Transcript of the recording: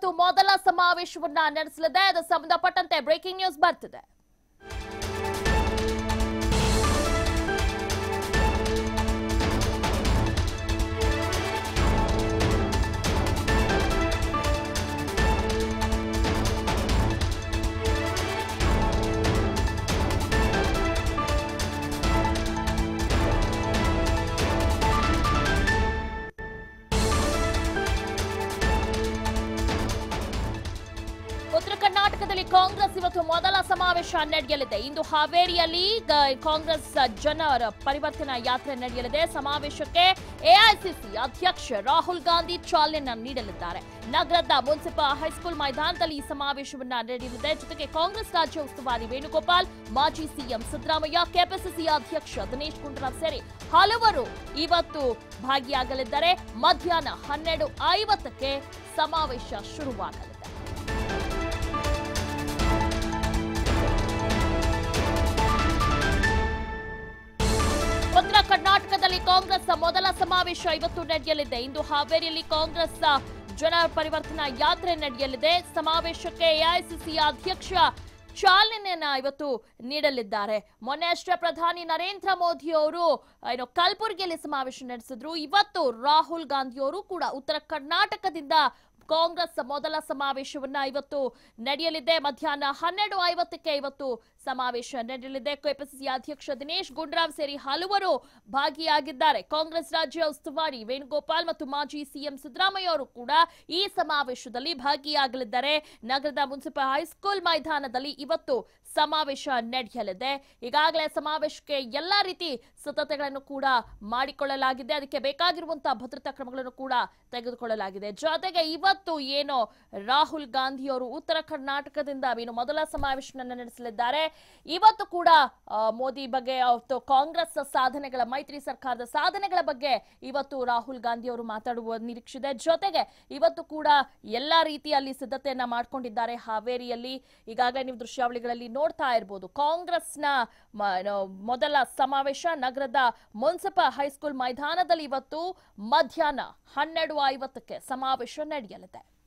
ಇವತ್ತು ಮೊದಲ ಸಮಾವೇಶವನ್ನ ನಡೆಸಲಿದೆ ಅದು ಸಂಬಂಧಪಟ್ಟಂತೆ ಬ್ರೇಕಿಂಗ್ ನ್ಯೂಸ್ ಬರ್ತಿದೆ ಉತ್ತರ ಕರ್ನಾಟಕದಲ್ಲಿ ಕಾಂಗ್ರೆಸ್ ಇವತ್ತು ಮೊದಲ ಸಮಾವೇಶ ನಡೆಯಲಿದೆ ಇಂದು ಹಾವೇರಿಯಲ್ಲಿ ಗ- ಕಾಂಗ್ರೆಸ್ ಜನರ ಪರಿವರ್ತನಾ ಯಾತ್ರೆ ನಡೆಯಲಿದೆ ಸಮಾವೇಶಕ್ಕೆ ಎಐಸಿಸಿ ಅಧ್ಯಕ್ಷ ರಾಹುಲ್ ಗಾಂಧಿ ಚಾಲನೆ ನೀಡಲಿದ್ದಾರೆ ನಗರದ ಮುನ್ಸಿಪಲ್ ಹೈಸ್ಕೂಲ್ ಮೈದಾನದಲ್ಲಿ ಈ ಸಮಾವೇಶವನ್ನ ನಡೆಯಲಿದೆ ಜೊತೆಗೆ ಕಾಂಗ್ರೆಸ್ ರಾಜ್ಯ ಉಸ್ತುವಾರಿ ವೇಣುಗೋಪಾಲ್ ಮಾಜಿ ಸಿಎಂ ಸಿದ್ದರಾಮಯ್ಯ ಕೆಪಿಸಿಸಿ ಅಧ್ಯಕ್ಷ ದಿನೇಶ್ ಗುಂಡೂರಾವ್ ಸೇರಿ ಹಲವರು ಇವತ್ತು ಭಾಗಿಯಾಗಲಿದ್ದಾರೆ ಮಧ್ಯಾಹ್ನ ಹನ್ನೆರಡು ಐವತ್ತಕ್ಕೆ ಸಮಾವೇಶ ಶುರುವಾಗಲಿದೆ ಉತ್ತರ ಕರ್ನಾಟಕದಲ್ಲಿ ಕಾಂಗ್ರೆಸ್ ಮೊದಲ ಸಮಾವೇಶ ಇವತ್ತು ನಡೆಯಲಿದೆ ಇಂದು ಹಾವೇರಿಯಲ್ಲಿ ಕಾಂಗ್ರೆಸ್ ಜನ ಪರಿವರ್ತನಾ ಯಾತ್ರೆ ನಡೆಯಲಿದೆ ಸಮಾವೇಶಕ್ಕೆ ಎಐಸಿಸಿ ಅಧ್ಯಕ್ಷ ಚಾಲನೆಯನ್ನ ಇವತ್ತು ನೀಡಲಿದ್ದಾರೆ ಮೊನ್ನೆ ಅಷ್ಟೇ ಪ್ರಧಾನಿ ನರೇಂದ್ರ ಮೋದಿ ಅವರು ಏನು ಕಲಬುರಗಿಯಲ್ಲಿ ಸಮಾವೇಶ ನಡೆಸಿದ್ರು ಇವತ್ತು ರಾಹುಲ್ ಗಾಂಧಿ ಅವರು ಕೂಡ ಉತ್ತರ ಕರ್ನಾಟಕದಿಂದ ಕಾಂಗ್ರೆಸ್ ಮೊದಲ ಸಮಾವೇಶವನ್ನ ಇವತ್ತು ನಡೆಯಲಿದೆ ಮಧ್ಯಾಹ್ನ ಹನ್ನೆರಡು ಐವತ್ತಕ್ಕೆ ಇವತ್ತು ಸಮಾವೇಶ ನಡೆಯಲಿದೆ ಕೆಪಿಸಿಸಿ ಅಧ್ಯಕ್ಷ ದಿನೇಶ್ ಗುಂಡೂರಾವ್ ಸೇರಿ ಹಲವರು ಭಾಗಿಯಾಗಿದ್ದಾರೆ ಕಾಂಗ್ರೆಸ್ ರಾಜ್ಯ ಉಸ್ತುವಾರಿ ವೇಣುಗೋಪಾಲ್ ಮತ್ತು ಮಾಜಿ ಸಿಎಂ ಸಿದ್ದರಾಮಯ್ಯ ಅವರು ಕೂಡ ಈ ಸಮಾವೇಶದಲ್ಲಿ ಭಾಗಿಯಾಗಲಿದ್ದಾರೆ ನಗರದ ಮುನ್ಸಿಪಲ್ ಹೈಸ್ಕೂಲ್ ಮೈದಾನದಲ್ಲಿ ಇವತ್ತು ಸಮಾವೇಶ ನಡೆಯಲಿದೆ ಈಗಾಗಲೇ ಸಮಾವೇಶಕ್ಕೆ ಎಲ್ಲಾ ರೀತಿ ಸಿದ್ಧತೆಗಳನ್ನು ಕೂಡ ಮಾಡಿಕೊಳ್ಳಲಾಗಿದೆ ಅದಕ್ಕೆ ಬೇಕಾಗಿರುವಂತಹ ಭದ್ರತಾ ಕ್ರಮಗಳನ್ನು ಕೂಡ ತೆಗೆದುಕೊಳ್ಳಲಾಗಿದೆ ಜೊತೆಗೆ ಇವತ್ತು ಏನು ರಾಹುಲ್ ಗಾಂಧಿ ಅವರು ಉತ್ತರ ಕರ್ನಾಟಕದಿಂದ ಏನು ಮೊದಲ ಸಮಾವೇಶವನ್ನು ನಡೆಸಲಿದ್ದಾರೆ ಇವತ್ತು ಕೂಡ ಆ, ಮೋದಿ ಬಗ್ಗೆ ಅವತ್ತು ಕಾಂಗ್ರೆಸ್ ಸಾಧನೆಗಳ ಮೈತ್ರಿ ಸರ್ಕಾರದ ಸಾಧನೆಗಳ ಬಗ್ಗೆ ಇವತ್ತು ರಾಹುಲ್ ಗಾಂಧಿ ಅವರು ಮಾತಾಡುವ ನಿರೀಕ್ಷೆ ಇದೆ ಜೊತೆಗೆ ಇವತ್ತು ಕೂಡ ಎಲ್ಲಾ ರೀತಿಯಲ್ಲಿ ಸಿದ್ಧತೆಯನ್ನ ಮಾಡ್ಕೊಂಡಿದ್ದಾರೆ ಹಾವೇರಿಯಲ್ಲಿ ಈಗಾಗಲೇ ನೀವು ದೃಶ್ಯಾವಳಿಗಳಲ್ಲಿ ನೋಡ್ತಾ ಇರ್ಬೋದು ಕಾಂಗ್ರೆಸ್ನ ಮ- ಏನು, ಮೊದಲ ಸಮಾವೇಶ ನಗರದ ಮುನ್ಸಿಪಲ್ ಹೈಸ್ಕೂಲ್ ಮೈದಾನದಲ್ಲಿ ಇವತ್ತು ಮಧ್ಯಾಹ್ನ ಹನ್ನೆರಡು ಐವತ್ತಕ್ಕೆ ಸಮಾವೇಶ ನಡೆಯಲಿದೆ